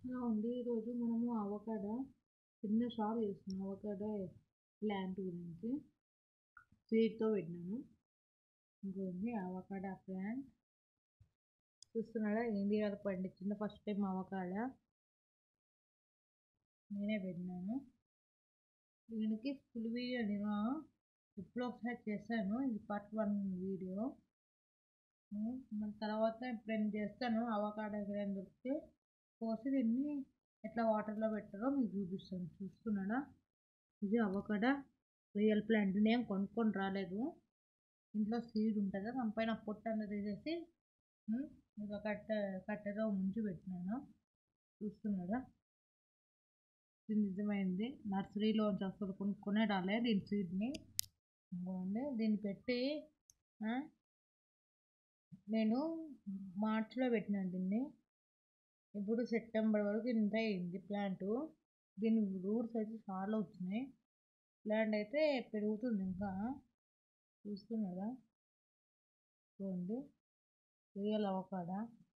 hello అండి ఈరోజు మనము అవకాడో చిన్న షార్ చేస్తున్నాం అవకాడో ప్లాంట్ గురించి సీడ్తో పెట్టినాము ఇంకోండి అవకాడో ప్లాంట్ చూస్తున్నారా ఇండియాలో పండించిన ఫస్ట్ టైం అవకాడో నేనే పెట్టినాను దీనికి ఫుల్ వీడియో నేను ఎప్పుడో ఒకసారి చేశాను ఇది పార్ట్ వన్ వీడియో మన తర్వాత ఎప్పుడైనా చేస్తాను అవకాడో ఎక్కడైనా దొరికితే కోసి దీన్ని ఎట్లా వాటర్లో పెట్టారో మీకు చూపిస్తాను చూస్తున్నాడా ఇది అవకాడో రియల్ ప్లాంట్ నేను కొనుక్కొని రాలేదు ఇంట్లో సీడ్ ఉంటుంది దానిపైన పొట్టు అనేది తీసేసి ఒక కట్ట కట్టెలో ముంచి పెట్టినాను చూస్తున్నాడా ఇది నిజమైంది నర్సరీలోంచి అసలు కొనుక్కొనే రాలే దీని సీడ్ని బాగుంది దీన్ని పెట్టి నేను మార్చిలో పెట్టినాను దీన్ని ఇప్పుడు సెప్టెంబర్ వరకు ఇంత అయింది ప్లాంట్ దీని రూట్స్ అయితే చాలా వచ్చినాయి ప్లాంట్ అయితే పెరుగుతుంది ఇంకా చూస్తున్నారా చూడండి రియల్ అవకాడా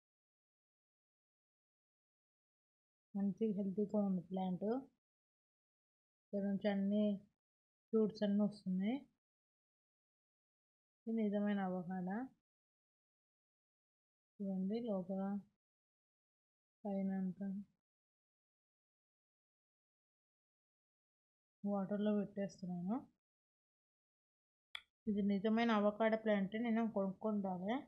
మంచిగా హెల్తీగా ఉంది ప్లాంట్ ఇక్కడ నుంచి అన్ని ఫ్రూట్స్ అన్నీ వస్తున్నాయి ఇది నిజమైన అవకాడా చూడండి లోపల పైన అంతా వాటర్లో పెట్టేస్తున్నాను ఇది నిజమైన అవకాడో ప్లాంట్ నేను కొనుక్కొని రాలే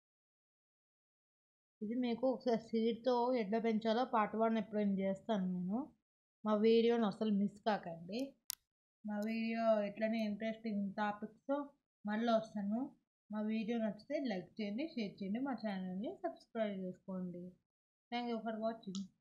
ఇది మీకు ఒకసారి సీడ్తో ఎట్లా పెంచాలో పార్ట్ వన్ ఎప్పుడైనా చేస్తాను నేను మా వీడియోని అసలు మిస్ కాకండి మా వీడియో ఎట్లనే ఇంట్రెస్టింగ్ టాపిక్స్తో మళ్ళీ వస్తాను మా వీడియో నచ్చితే లైక్ చేయండి షేర్ చేయండి మా ఛానల్ని సబ్స్క్రైబ్ చేసుకోండి థ్యాంక్ యూ ఫర్ వాచింగ్